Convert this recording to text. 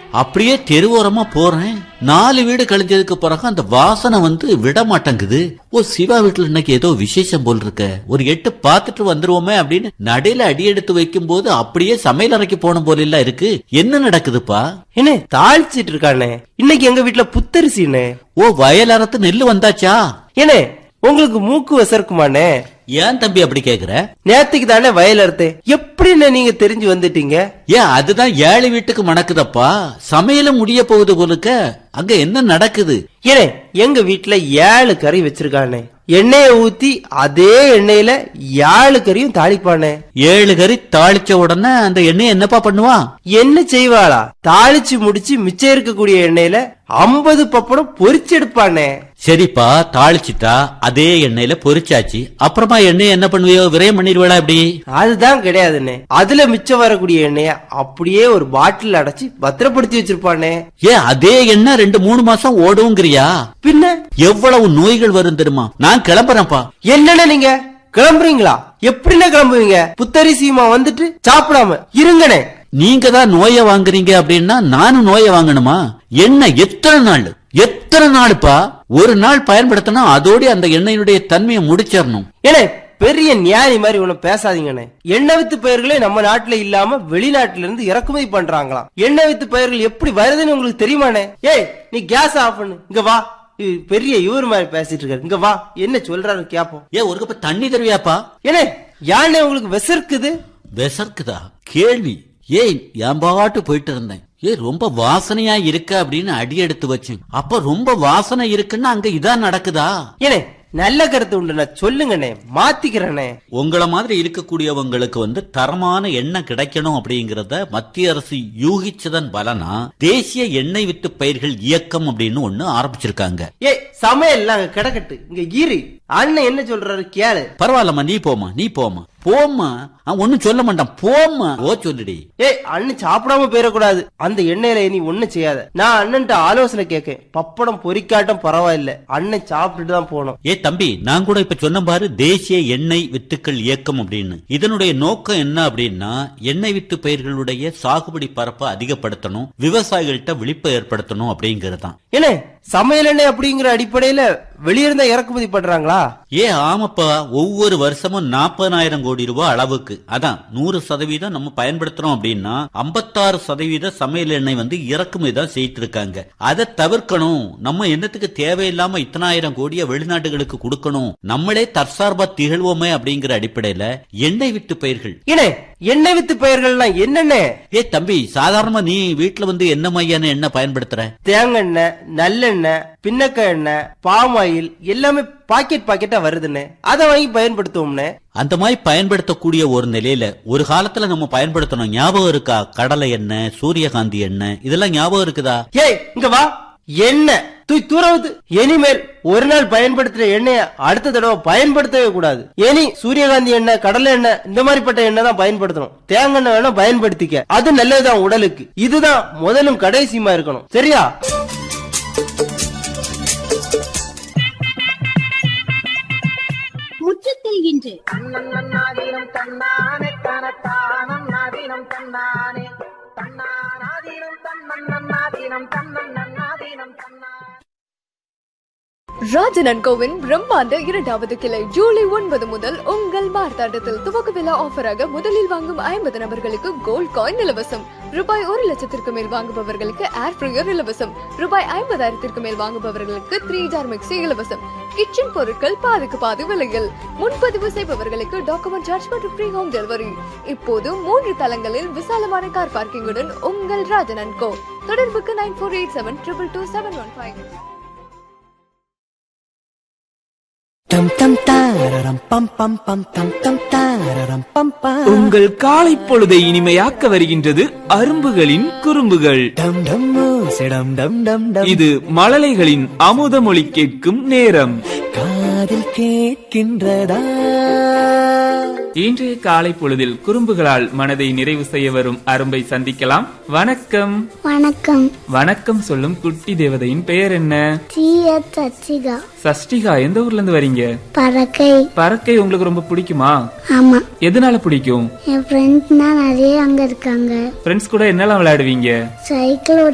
அப்படியே தெருவோரமா போறேன் நாலு வீடு கழிஞ்சதுக்கு பிறகு அந்த வாசனை வந்து விட மாட்டேங்குது ஓ சிவா வீட்டுல இன்னைக்கு ஏதோ விசேஷம் போல் இருக்க ஒரு எட்டு பார்த்துட்டு வந்துருவோமே அப்படின்னு நடையில அடி எடுத்து வைக்கும் போது அப்படியே சமையல் அறைக்கு போன போல எல்லாம் இருக்கு என்ன நடக்குதுப்பா என்ன தாளிச்சிட்டு இருக்கானே இன்னைக்கு எங்க வீட்டுல புத்தரிசிண்ணே ஓ வயல் அறுத்து நெல்லு வந்தாச்சா ஏனே உங்களுக்கு மூக்கு வசர்க்குமானே ஏன் தம்பி அப்படி கேக்குற நேத்துக்கு தானே வயல் அறுத்தேன் எப்படின்னு நீங்க தெரிஞ்சு வந்துட்டீங்க ஏன் அதுதான் ஏழு வீட்டுக்கு மணக்குதப்பா சமையலும் முடிய போகுது போலுக்க அங்க என்ன நடக்குது ஏனே எங்க வீட்டுல ஏழு கறி வச்சிருக்கானே எண்ணெய ஊத்தி அதே எண்ணெயில ஏழு கறியும் தாளிப்பானே ஏழு கறி தாளிச்ச உடனே அந்த எண்ணெய் என்னப்பா பண்ணுவான் என்ன செய்வாளா தாளிச்சு முடிச்சு மிச்சம் இருக்கக்கூடிய எண்ணெயில ஐம்பது பப்படம் பொரிச்சு எடுப்பானே சரிப்பா தாளிச்சிட்டா அதே எண்ணெயில பொரிச்சாச்சு அப்புறமா எண்ணெய் என்ன பண்ணுவியோ விரயம் பண்ணிடுவேடா இப்படி அதுதான் கிடையாதுண்ணே அதுல மிச்சம் வரக்கூடிய எண்ணெய அப்படியே ஒரு பாட்டில் அடைச்சு பத்திரப்படுத்தி வச்சிருப்பானே ஏன் அதே எண்ணெய் ரெண்டு மூணு மாசம் ஓடுங்கிறியா பின்ன எவ்வளவு நோய்கள் வரும் தெரியுமா நான் கிளம்புறேன்ப்பா என்னண்ணே நீங்க கிளம்புறீங்களா எப்படிண்ணே கிளம்புவீங்க புத்தரிசியுமா வந்துட்டு சாப்பிடாம இருங்கண்ணே நீங்க தான் நோயை வாங்குறீங்க அப்படின்னா நானும் நோயை வாங்கணுமா என்ன எத்தனை நாள் எத்தனை நாளுப்பா ஒரு நாள் பயன்படுத்தினா அதோட அந்த எண்ணெயினுடைய தன்மையை முடிச்சிடணும் ஏனே பெரிய நியாயி மாதிரி ஒண்ணு பேசாதீங்கண்ணே எண்ணெய் வித்து பயிர்களே நம்ம நாட்டுல இல்லாம வெளிநாட்டுல இருந்து இறக்குமதி பண்றாங்களாம் எண்ணெய் வித்து பயிர்கள் எப்படி வருதுன்னு உங்களுக்கு தெரியுமாண்ணே ஏய் நீ கேஸ் ஆஃப் பண்ணு இங்க வா இது பெரிய இவர் மாதிரி பேசிட்டு இருக்காரு இங்க வா என்ன சொல்றாரு கேப்போம் ஏ ஒரு கப்ப தண்ணி தருவியாப்பா ஏனே யானே உங்களுக்கு விசர்க்குது விசர்க்குதா கேள்வி ஏய் என் பாட்டு போயிட்டு இருந்தேன் ஏ ரொம்ப வாசனையா இருக்க அப்படின்னு அடி எடுத்து வச்சேன் அப்ப ரொம்ப வாசனை இருக்குன்னா அங்க இதான் நடக்குதா ஏனே நல்ல கருத்து உண்டுண்ணா சொல்லுங்கண்ணே மாத்திக்கிறேனே உங்கள மாதிரி இருக்கக்கூடியவங்களுக்கு வந்து தரமான எண்ணெய் கிடைக்கணும் அப்படிங்கறத மத்திய அரசு யூகிச்சதன் பலனா தேசிய எண்ணெய் வித்து பயிர்கள் இயக்கம் அப்படின்னு ஒண்ணு ஆரம்பிச்சிருக்காங்க ஏய் சமையல் அங்க கிடக்கட்டு இங்க ஈரு அண்ணன் என்ன சொல்றாரு கேளு பரவாயில்லம்மா நீ போமா நீ போமா போம்மா அவன் ஒண்ணும் சொல்ல மாட்டான் போம்மா ஓ சொல்லுடி ஏய் அண்ணன் சாப்பிடாம போயிடக்கூடாது அந்த எண்ணெயில நீ ஒண்ணும் செய்யாத நான் அண்ணன்ட்ட ஆலோசனை கேட்கேன் பப்படம் பொரிக்காட்டும் பரவாயில்ல அண்ணன் சாப்பிட்டுட்டு தான் போனோம் ஏ தம்பி நான் கூட இப்ப சொன்ன பாரு தேசிய எண்ணெய் வித்துக்கள் இயக்கம் அப்படின்னு இதனுடைய நோக்கம் என்ன அப்படின்னா எண்ணெய் வித்து பயிர்களுடைய சாகுபடி பரப்பை அதிகப்படுத்தணும் விவசாயிகள்கிட்ட விழிப்பை ஏற்படுத்தணும் அப்படிங்கிறது தான் ஏனே சமையல் எண்ணெய் அப்படிங்கிற அடிப்படையில வெளியிருந்தா இறக்குமதி பண்றாங்களா ஏ ஆமாப்பா ஒவ்வொரு வருஷமும் நாற்பதாயிரம் கோடி ரூபாய் அளவுக்கு அதான் நூறு சதவீதம் நம்ம பயன்படுத்துறோம் அப்படின்னா ஐம்பத்தாறு சதவீத சமையல் எண்ணெய் வந்து இறக்குமதி தான் செய்யிட்டு இருக்காங்க அதை தவிர்க்கணும் நம்ம என்னத்துக்கு தேவையில்லாம இத்தனாயிரம் கோடிய வெளிநாட்டுகளுக்கு கொடுக்கணும் நம்மளே தற்சார்பா திகழ்வோமே அப்படிங்கிற அடிப்படையில எண்ணெய் விட்டு பயிர்கள் ஏனே எண்ணெய் வித்து பயிர்கள்லாம் என்னென்ன ஏ தம்பி சாதாரணமா நீ வீட்டுல வந்து என்ன மையான எண்ணெய் பயன்படுத்துற தேங்காய் எண்ணெய் நல்லெண்ணெய் பின்னக்காய் எண்ணெய் பாம் ஆயில் எல்லாமே பாக்கெட் பாக்கெட்டா வருதுண்ணே அதை வாங்கி பயன்படுத்துவோம்னே அந்த மாதிரி பயன்படுத்தக்கூடிய ஒரு நிலையில ஒரு காலத்துல நம்ம பயன்படுத்தணும் ஞாபகம் இருக்கா கடலை எண்ணெய் சூரியகாந்தி எண்ணெய் இதெல்லாம் ஞாபகம் இருக்குதா ஏய் இங்க வா எண்ணெய் தூய் தூரவுது இனிமேல் ஒரு நாள் பயன்படுத்துற எண்ணெய அடுத்த தடவை பயன்படுத்தவே கூடாது இனி சூரியகாந்தி எண்ணெய் கடலை எண்ணெய் இந்த மாதிரிப்பட்ட எண்ணெய் தான் பயன்படுத்தணும் தேங்காய் எண்ணெய் வேணா பயன்படுத்திக்க அது நல்லதுதான் உடலுக்கு இதுதான் முதலும் கடைசியுமா இருக்கணும் சரியா முற்றத்தில் இன்று தன்னன்னாதீனம் தன்னானே தனத்தானம் நாதீனம் தன்னானே தன்னானாதீனம் தன்னன்னாதீனம் தன்னன்னாதீனம் தன்னா ராஜன் அண்ட் கோவின் பிரம்மாண்ட இரண்டாவது கிளை ஜூலை ஒன்பது முதல் உங்கள் மார்த்தாண்டத்தில் துவக்க விழா ஆஃபராக முதலில் வாங்கும் ஐம்பது நபர்களுக்கு கோல்ட் காயின் இலவசம் ரூபாய் ஒரு லட்சத்திற்கு மேல் வாங்குபவர்களுக்கு ஏர் ஃப்ரையர் இலவசம் ரூபாய் ஐம்பதாயிரத்திற்கு மேல் வாங்குபவர்களுக்கு த்ரீ ஜார் மிக்சி இலவசம் கிச்சன் பொருட்கள் பாதிக்கு பாதி விலையில் முன்பதிவு செய்பவர்களுக்கு டாக்குமெண்ட் சார்ஜ் மற்றும் ஃப்ரீ ஹோம் டெலிவரி இப்போது மூன்று தளங்களில் விசாலமான கார் பார்க்கிங்குடன் உங்கள் ராஜன் அண்ட் கோ தொடர்புக்கு nine four eight seven triple two seven one five டம் டம் தாரரம் பம் பம் பம் டம் டம் தாரரம் பம் பம் உங்கள் காலை பொழுதை இனிமையாக்க வருகின்றது அரும்புகளின் குறும்புகள் டம் டம் சிடம் டம் டம் டம் இது மழலைகளின் அமுத மொழி கேட்கும் நேரம் காதில் கேட்கின்றதா இன்றைய காலை பொழுதில் குறும்புகளால் மனதை நிறைவு செய்ய வரும் அரும்பை சந்திக்கலாம் வணக்கம் வணக்கம் வணக்கம் சொல்லும் குட்டி தேவதையின் பெயர் என்ன டி எச் சச்சிகா சஷ்டிகா எந்த ஊர்ல இருந்து வரீங்க பறக்கை பறக்கை உங்களுக்கு ரொம்ப பிடிக்குமா ஆமா எதனால பிடிக்கும் என் ஃப்ரெண்ட்னா நிறைய அங்க இருக்காங்க ஃப்ரெண்ட்ஸ் கூட என்னெல்லாம் விளையாடுவீங்க சைக்கிள்